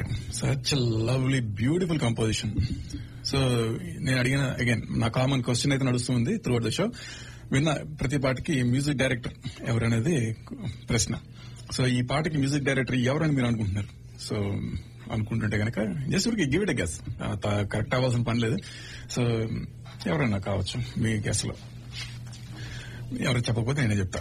track such lovely beautiful composition so నేను అడిగిన again నా కామన్ క్వశ్చన్ అయితే నడుస్తుంది త్రూ ద షో విన్న ప్రతి పాటకి మ్యూజిక్ డైరెక్టర్ ఎవరనేది ప్రశ్న సో ఈ పాటకి మ్యూజిక్ డైరెక్టర్ ఎవరని మీరు అనుకుంటున్నారు సో అనుకుంటుంటే కనుక జస్ట్ ఊరికి గివ్ ఇట్ గెస్ కరెక్ట్ అవ్వాల్సిన పని లేదు సో ఎవరైనా కావచ్చు మీ గెస్ లో ఎవరు చెప్పకపోతే నేనే చెప్తా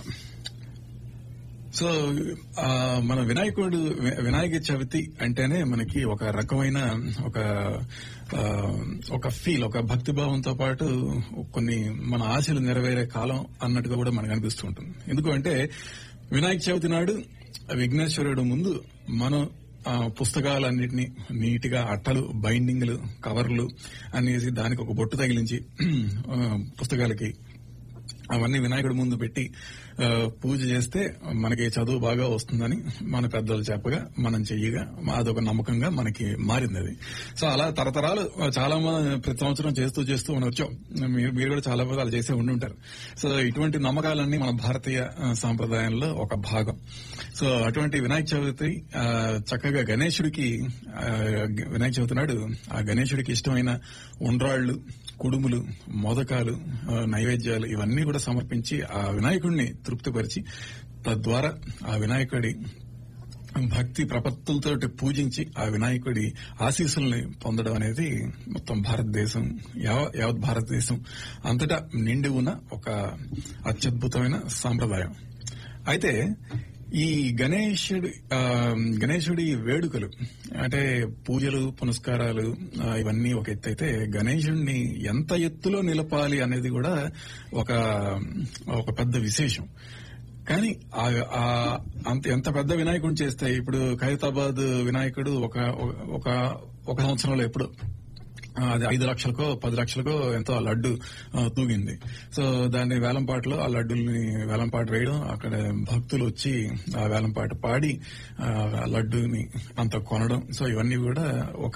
సో ఆ, మన వినాయకుడు వి- వినాయక చవితి అంటేనే మనకి ఒక రకమైన ఒక ఆ, ఒక ఫీల్ ఒక భక్తి భావంతో పాటు కొన్ని మన ఆశలు నెరవేరే కాలం అన్నట్టుగా కూడా మనకు అనిపిస్తూ ఉంటుంది ఎందుకు అంటే వినాయక చవితి నాడు విఘ్నేశ్వరుడు ముందు మనం ఆ, పుస్తకాలన్నిటినీ నీట్ గా అట్టలు బైండింగ్లు కవర్లు అనేసి దానికి ఒక బొట్టు తగిలించి ఆ, పుస్తకాలకి అవన్నీ వినాయకుడి ముందు పెట్టి ఆ, పూజ చేస్తే మనకి చదువు బాగా వస్తుందని మన పెద్దలు చెప్పగా మనం చెయ్యగా అదొక నమ్మకంగా మనకి మారింది అది సో అలా తరతరాలు చాలా మంది ప్రతి సంవత్సరం చేస్తూ చేస్తూ మనం వచ్చాం మీరు మీరు కూడా చాలా మంది అలా చేసే ఉండి ఉంటారు సో ఇటువంటి నమ్మకాలన్నీ మన భారతీయ ఆ, సాంప్రదాయంలో ఒక భాగం సో అటువంటి వినాయక చవితి ఆ, చక్కగా గణేశుడికి ఆ, వినాయక చవితి నాడు ఆ గణేశుడికి ఇష్టమైన ఉండ్రాళ్లు కుడుములు మోదకాలు ఆ, నైవేద్యాలు ఇవన్నీ కూడా సమర్పించి ఆ వినాయకుడిని తృప్తిపరిచి తద్వారా ఆ వినాయకుడి భక్తి ప్రపత్తులతో పూజించి ఆ వినాయకుడి ఆశీస్సుల్ని పొందడం అనేది మొత్తం భారతదేశం యావ- యావత్ భారతదేశం అంతటా నిండి ఉన్న ఒక అత్యద్భుతమైన సాంప్రదాయం అయితే ఈ గణేశుడి ఆ, గణేశుడి వేడుకలు అంటే పూజలు పునస్కారాలు ఆ, ఇవన్నీ ఒక ఎత్తు అయితే గణేశుడిని ఎంత ఎత్తులో నిలపాలి అనేది కూడా ఒక ఒక పెద్ద విశేషం కానీ ఆ- ఆ అంత ఎంత పెద్ద వినాయకుడిని చేస్తే ఇప్పుడు ఖైరతాబాద్ వినాయకుడు ఒక ఒక ఒక సంవత్సరంలో ఎప్పుడు ఆ, అది ఐదు లక్షలకో పది లక్షలకో ఎంతో ఆ లడ్డు ఆ, తూగింది సో దాన్ని వేలంపాటలో ఆ లడ్డుల్ని వేలంపాట వేయడం అక్కడ భక్తులు వచ్చి ఆ వేలంపాట పాడి ఆ ఆ లడ్డుని అంత కొనడం సో ఇవన్నీ కూడా ఒక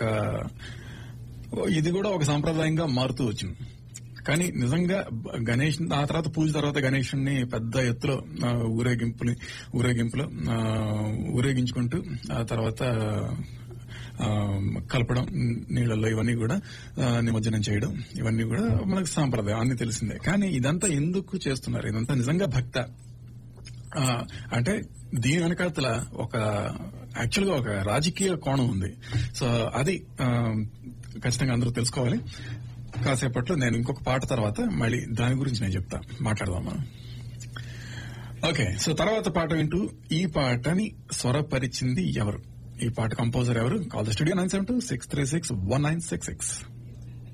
ఇది కూడా ఒక సాంప్రదాయంగా మారుతూ వచ్చింది కానీ నిజంగా గణేష్ ఆ తర్వాత పూజ తర్వాత గణేషుణ్ణి పెద్ద ఎత్తులో ఆ, ఊరేగింపుని ఊరేగింపులో ఆ, ఊరేగించుకుంటూ ఆ తర్వాత ఆ, కలపడం నీళ్ళల్లో ఇవన్నీ కూడా ఆ, నిమజ్జనం చేయడం ఇవన్నీ కూడా మనకు సాంప్రదాయం అన్ని తెలిసిందే కానీ ఇదంతా ఎందుకు చేస్తున్నారు ఇదంతా నిజంగా భక్త ఆ, అంటే దీని వెనకాతల ఒక యాక్చువల్ గా ఒక రాజకీయ కోణం ఉంది సో అది ఆ, ఖచ్చితంగా అందరూ తెలుసుకోవాలి కాసేపట్లో నేను ఇంకొక పాట తర్వాత మళ్ళీ దాని గురించి నేను చెప్తా మాట్లాడదాం మనం ఓకే సో తర్వాత పాట వింటూ ఈ పాటని స్వరపరిచింది ఎవరు ఈ పాట కంపోజర్ ఎవరు call the studio nine seven two six three six one nine six six